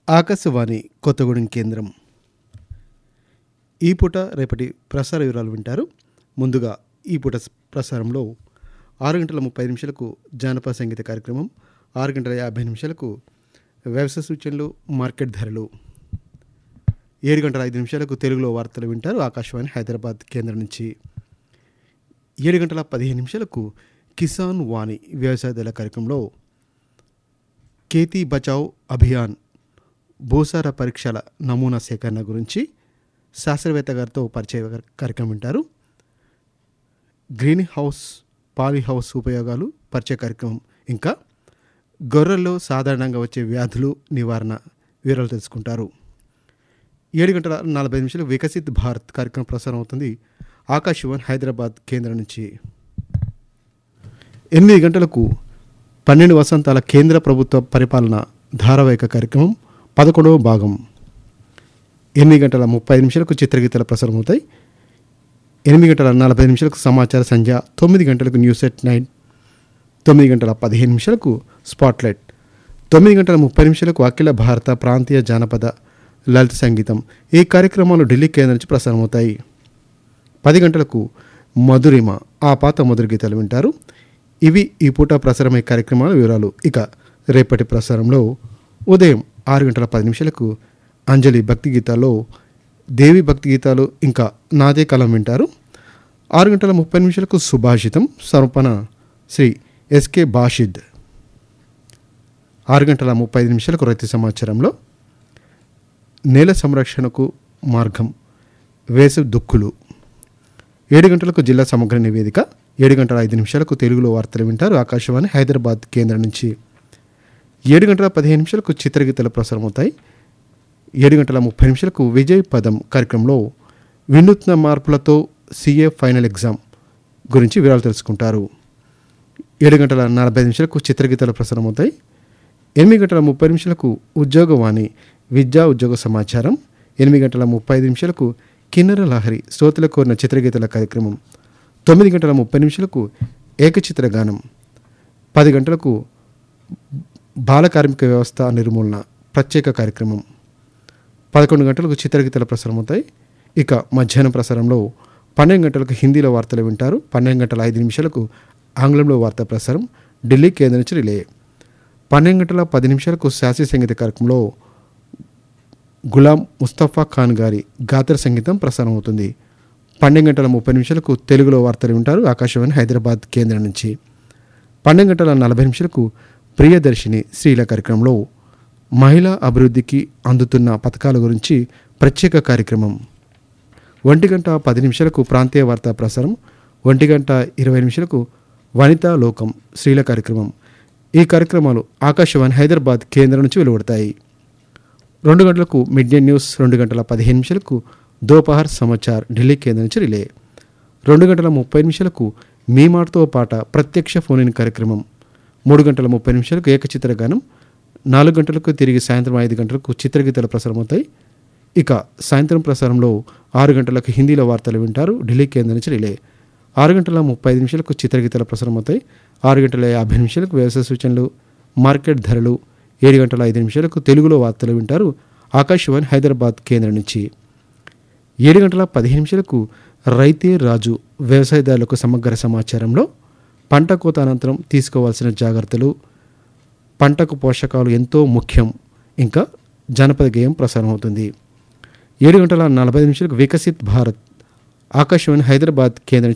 ఆకాశవాణి కొత్తగూడెం కేంద్రం ఈ పూట రేపటి ప్రసార వివరాలు వింటారు ముందుగా ఈ పూట స్- ప్రసారంలో ఆరు గంటల ముప్పై నిమిషాలకు జానపద సంగీత కార్యక్రమం ఆరు గంటల యాభై నిమిషాలకు వ్యవసాయ సూచనలు మార్కెట్ ధరలు ఏడు గంటల ఐదు నిమిషాలకు తెలుగులో వార్తలు వింటారు ఆకాశవాణి హైదరాబాద్ కేంద్రం నుంచి ఏడు గంటల పదిహేను నిమిషాలకు కిసాన్ వాణి వ్యవసాయదారుల కార్యక్రమంలో ఖేతీ బచావ్ అభియాన్ భూసార పరీక్షల నమూనా సేకరణ గురించి శాస్త్రవేత్త గారితో పరిచయ కర్- కార్యక్రమం వింటారు గ్రీన్ హౌస్ పాలీ హౌస్ ఉపయోగాలు పరిచయ కార్యక్రమం ఇంకా గొర్రెల్లో సాధారణంగా వచ్చే వ్యాధులు నివారణ వివరాలు తెలుసుకుంటారు ఏడు గంటల నలభై నిమిషాలు వికసిత్ భారత్ కార్యక్రమం ప్రసారం అవుతుంది ఆకాశవాణి హైదరాబాద్ కేంద్రం నుంచి ఎనిమిది గంటలకు పన్నెండు వసంతాల కేంద్ర ప్రభుత్వ పరిపాలన ధారావాహిక కార్యక్రమం పదకొండవ భాగం ఎనిమిది గంటల ముప్పై నిమిషాలకు చిత్రగీతాలు ప్రసారం అవుతాయి ఎనిమిది గంటల నలభై నిమిషాలకు సమాచార సంధ్య తొమ్మిది గంటలకు న్యూస్ ఎట్ నైన్ తొమ్మిది గంటల పదిహేను నిమిషాలకు స్పాట్లైట్ తొమ్మిది గంటల ముప్పై నిమిషాలకు అఖిల భారత ప్రాంతీయ జానపద లలిత సంగీతం ఈ కార్యక్రమాలు ఢిల్లీ కేంద్రం నుంచి ప్రసారం అవుతాయి పది గంటలకు మధురిమ ఆ పాత మధుర గీతాలు వింటారు ఇవి ఈ పూట ప్రసారమయ్యే కార్యక్రమాల వివరాలు ఇక రేపటి ప్రసారంలో ఉదయం ఆరు గంటల పది నిమిషాలకు అంజలి భక్తి గీతాల్లో దేవి భక్తి గీతాలు ఇంకా నాదే కలం వింటారు ఆరు గంటల ముప్పై నిమిషాలకు సుభాషితం సమర్పణ శ్రీ ఎస్కే బాషిద్ ఆరు గంటల ముప్పై ఐదు నిమిషాలకు రైతు సమాచారంలో నేల సంరక్షణకు మార్గం వేసవి దుక్కులు ఏడు గంటలకు జిల్లా సమగ్ర నివేదిక ఏడు గంటల ఐదు నిమిషాలకు తెలుగులో వార్తలు వింటారు ఆకాశవాణి హైదరాబాద్ కేంద్రం నుంచి ఏడు గంటల పదిహేను నిమిషాలకు చిత్రగీతాలు ప్రసారం అవుతాయి ఏడు గంటల ముప్పై నిమిషాలకు విజయ్ పదం కార్యక్రమంలో వినూత్న మార్పులతో సిఏ ఫైనల్ ఎగ్జామ్ గురించి వివరాలు తెలుసుకుంటారు ఏడు గంటల నలభై నిమిషాలకు చిత్రగీతాలు ప్రసారం అవుతాయి ఎనిమిది గంటల ముప్పై నిమిషాలకు ఉద్యోగవాణి విద్యా ఉద్యోగ సమాచారం ఎనిమిది గంటల ముప్పై ఐదు నిమిషాలకు కిన్నెర లహరి శ్రోతల కోరిన చిత్రగీతాల కార్యక్రమం తొమ్మిది గంటల ముప్పై నిమిషాలకు ఏకచిత్ర గానం పది గంటలకు బాల కార్మిక వ్యవస్థ నిర్మూలన ప్రత్యేక కార్యక్రమం పదకొండు గంటలకు చిత్రగీతాల ప్రసారం అవుతాయి ఇక మధ్యాహ్నం ప్రసారంలో పన్నెండు గంటలకు హిందీలో వార్తలు వింటారు పన్నెండు గంటల ఐదు నిమిషాలకు ఆంగ్లంలో వార్తా ప్రసారం ఢిల్లీ కేంద్రం నుంచి రిలే పన్నెండు గంటల పది నిమిషాలకు శాస్త్రీయ సంగీత కార్యక్రమంలో గులాం ముస్తఫా ఖాన్ గారి గాత్ర సంగీతం ప్రసారం అవుతుంది పన్నెండు గంటల ముప్పై నిమిషాలకు తెలుగులో వార్తలు వింటారు ఆకాశవాణి హైదరాబాద్ కేంద్రం నుంచి పన్నెండు గంటల నలభై నిమిషాలకు ప్రియదర్శిని స్త్రీల కార్యక్రమంలో మహిళా అభివృద్ధికి అందుతున్న పథకాల గురించి ప్రత్యేక కార్యక్రమం ఒంటి గంట పది నిమిషాలకు ప్రాంతీయ వార్తా ప్రసారం ఒంటి గంట ఇరవై నిమిషాలకు వనితా లోకం స్త్రీల కార్యక్రమం ఈ కార్యక్రమాలు ఆకాశవాణి హైదరాబాద్ కేంద్రం నుంచి వెలువడతాయి రెండు గంటలకు మిడ్ డే న్యూస్ రెండు గంటల పదిహేను నిమిషాలకు దోపహర్ సమాచార్ ఢిల్లీ కేంద్రం నుంచి రిలే రెండు గంటల ముప్పై నిమిషాలకు మీ మాటతో పాట ప్రత్యక్ష ఫోన్ ఇన్ కార్యక్రమం మూడు గంటల ముప్పై నిమిషాలకు ఏకచిత్ర గానం నాలుగు గంటలకు తిరిగి సాయంత్రం ఐదు గంటలకు చిత్రగీతాలు ప్రసారం అవుతాయి ఇక సాయంత్రం ప్రసారంలో ఆరు గంటలకు హిందీలో వార్తలు వింటారు ఢిల్లీ కేంద్రం నుంచి రిలే ఆరు గంటల ముప్పై ఐదు నిమిషాలకు చిత్రగీతాలు ప్రసారం అవుతాయి ఆరు గంటల యాభై నిమిషాలకు వ్యవసాయ సూచనలు మార్కెట్ ధరలు ఏడు గంటల ఐదు నిమిషాలకు తెలుగులో వార్తలు వింటారు ఆకాశవాణి హైదరాబాద్ కేంద్రం నుంచి ఏడు గంటల పదిహేను నిమిషాలకు రైతే రాజు వ్యవసాయదారులకు సమగ్ర సమాచారంలో పంట కోత అనంతరం తీసుకోవాల్సిన జాగ్రత్తలు పంటకు పోషకాలు ఎంతో ముఖ్యం ఇంకా జానపద గేయం ప్రసారం అవుతుంది ఏడు గంటల నలభై నిమిషాలకు వికసిత్ భారత్ ఆకాశవాణి హైదరాబాద్ కేంద్రం